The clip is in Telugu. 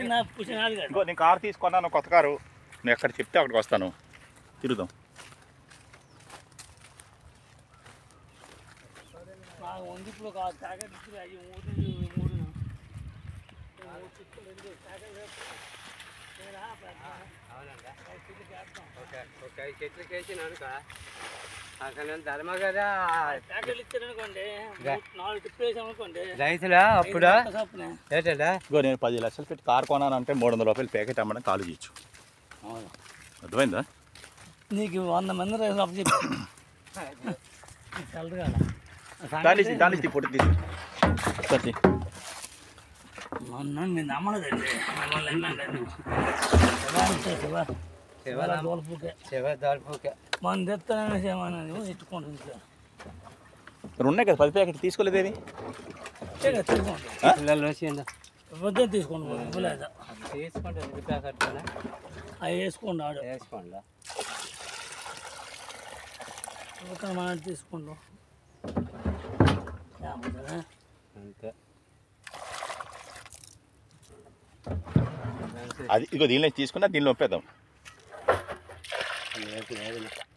నా పుచ్చినాడు కదా ఇంకో నేను కారు తీసుకున్నాను కొత్త కారు నేను ఎక్కడ చెప్తే అక్కడికి వస్తాను తిరుగుదాం నాకు ఉంది ఇప్పుడు ఒక ప్యాకెట్ ఇచ్చి అవి మూడు మూడు మూడు చిక్కులు రెండు ప్యాకెట్ నేనా అవునండి ఐదు చిక్కులు చేస్తాం ఓకే ఓకే ఐదు చెట్లకి వేసినాను కా అక్కడ ధర్మ కదా ప్యాకెట్లు ఇచ్చారనుకోండి మూడు- నాలుగు టిప్పులు వేసామనుకోండి రైతులా అప్పుడు ఐదు చొప్పున. ఏంటంటే ఇంకో నేను పది లక్షలు పెట్టి కారు కొనానంటే మూడు వందల రూపాయలు ప్యాకెట్ అమ్మడం కాలు చేయొచ్చు అవును. అర్థమైందా నీకు వంద మంది రైతులు అప్పు చెప్పి చల్లదు కదా దాని నుంచి- దాని నుంచి ఫోటో తీసి సరే మొన్న నేను నమ్మలేదండి మిమ్మల్ని ఎన్నండి శివ అంటే శివ శివ దోలపుకే శివ దొరపకే మన తెస్తానని శివనని ఇట్టుకుంటుంది సార్ మరి ఉన్నాయి కదా పది ప్యాకెట్ తీసుకోలేదేవి తీసుకోండి పిల్లలు వచ్చిందా పొద్దున్న తీసుకోండి పోయి, ఇవ్వలేదు తీసుకోండి ఎన్ని ప్యాకెట్ అవి వేసుకోండి ఆడు వేసుకోండి పొద్దున మనం తీసుకుంటాం ఏమంటారా? అంతే అది ఇగో దీనిలో తీసుకున్నా దీనిలో ఒప్పేద్దాం లేదు లేదు